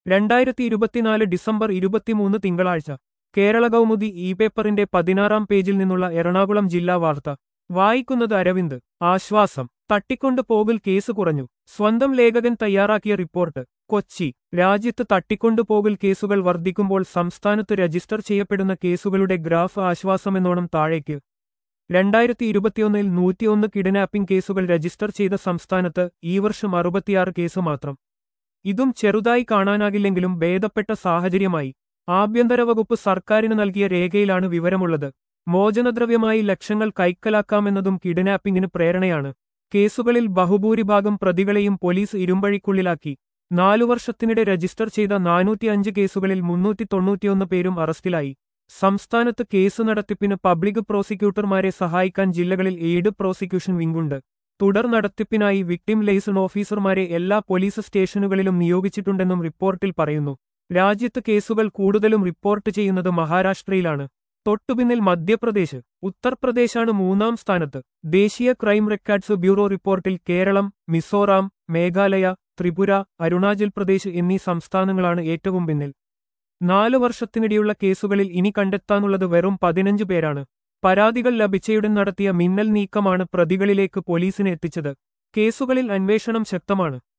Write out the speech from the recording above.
രണ്ടായിരത്തി ഇരുപത്തിനാല് ഡിസംബർ ഇരുപത്തിമൂന്ന് തിങ്കളാഴ്ച കേരള കൗമുദി ഇ പേപ്പറിന്റെ പതിനാറാം പേജിൽ നിന്നുള്ള എറണാകുളം ജില്ലാ വാർത്ത വായിക്കുന്നത് അരവിന്ദ് ആശ്വാസം തട്ടിക്കൊണ്ടു പോകൽ കേസ് കുറഞ്ഞു സ്വന്തം ലേഖകൻ തയ്യാറാക്കിയ റിപ്പോർട്ട് കൊച്ചി രാജ്യത്ത് തട്ടിക്കൊണ്ടുപോകൽ കേസുകൾ വർദ്ധിക്കുമ്പോൾ സംസ്ഥാനത്ത് രജിസ്റ്റർ ചെയ്യപ്പെടുന്ന കേസുകളുടെ ഗ്രാഫ് ആശ്വാസമെന്നോണം താഴേക്ക് രണ്ടായിരത്തി ഇരുപത്തിയൊന്നിൽ നൂറ്റിയൊന്ന് കിഡ്നാപ്പിംഗ് കേസുകൾ രജിസ്റ്റർ ചെയ്ത സംസ്ഥാനത്ത് ഈ വർഷം അറുപത്തിയാറ് കേസ് മാത്രം ഇതും ചെറുതായി കാണാനാകില്ലെങ്കിലും ഭേദപ്പെട്ട സാഹചര്യമായി ആഭ്യന്തര വകുപ്പ് സർക്കാരിന് നൽകിയ രേഖയിലാണ് വിവരമുള്ളത് മോചനദ്രവ്യമായി ലക്ഷങ്ങൾ കൈക്കലാക്കാമെന്നതും കിഡ്നാപ്പിംഗിന് പ്രേരണയാണ് കേസുകളിൽ ബഹുഭൂരിഭാഗം പ്രതികളെയും പോലീസ് ഇരുമ്പഴിക്കുള്ളിലാക്കി നാലു വർഷത്തിനിടെ രജിസ്റ്റർ ചെയ്ത നാനൂറ്റിയഞ്ച് കേസുകളിൽ മുന്നൂറ്റി തൊണ്ണൂറ്റിയൊന്ന് പേരും അറസ്റ്റിലായി സംസ്ഥാനത്ത് കേസ് നടത്തിപ്പിന് പബ്ലിക് പ്രോസിക്യൂട്ടർമാരെ സഹായിക്കാൻ ജില്ലകളിൽ എയ്ഡ് പ്രോസിക്യൂഷൻ വിങ്ങുണ്ട് തുടർ നടത്തിപ്പിനായി വിക്ടിം ലെയ്സൺ ഓഫീസർമാരെ എല്ലാ പോലീസ് സ്റ്റേഷനുകളിലും നിയോഗിച്ചിട്ടുണ്ടെന്നും റിപ്പോർട്ടിൽ പറയുന്നു രാജ്യത്ത് കേസുകൾ കൂടുതലും റിപ്പോർട്ട് ചെയ്യുന്നത് മഹാരാഷ്ട്രയിലാണ് തൊട്ടുപിന്നിൽ മധ്യപ്രദേശ് ഉത്തർപ്രദേശാണ് മൂന്നാം സ്ഥാനത്ത് ദേശീയ ക്രൈം റെക്കോർഡ്സ് ബ്യൂറോ റിപ്പോർട്ടിൽ കേരളം മിസോറാം മേഘാലയ ത്രിപുര അരുണാചൽ പ്രദേശ് എന്നീ സംസ്ഥാനങ്ങളാണ് ഏറ്റവും പിന്നിൽ നാലു വർഷത്തിനിടെയുള്ള കേസുകളിൽ ഇനി കണ്ടെത്താനുള്ളത് വെറും പതിനഞ്ച് പേരാണ് പരാതികൾ ലഭിച്ചയുടൻ നടത്തിയ മിന്നൽ നീക്കമാണ് പ്രതികളിലേക്ക് പോലീസിനെ എത്തിച്ചത് കേസുകളിൽ അന്വേഷണം ശക്തമാണ്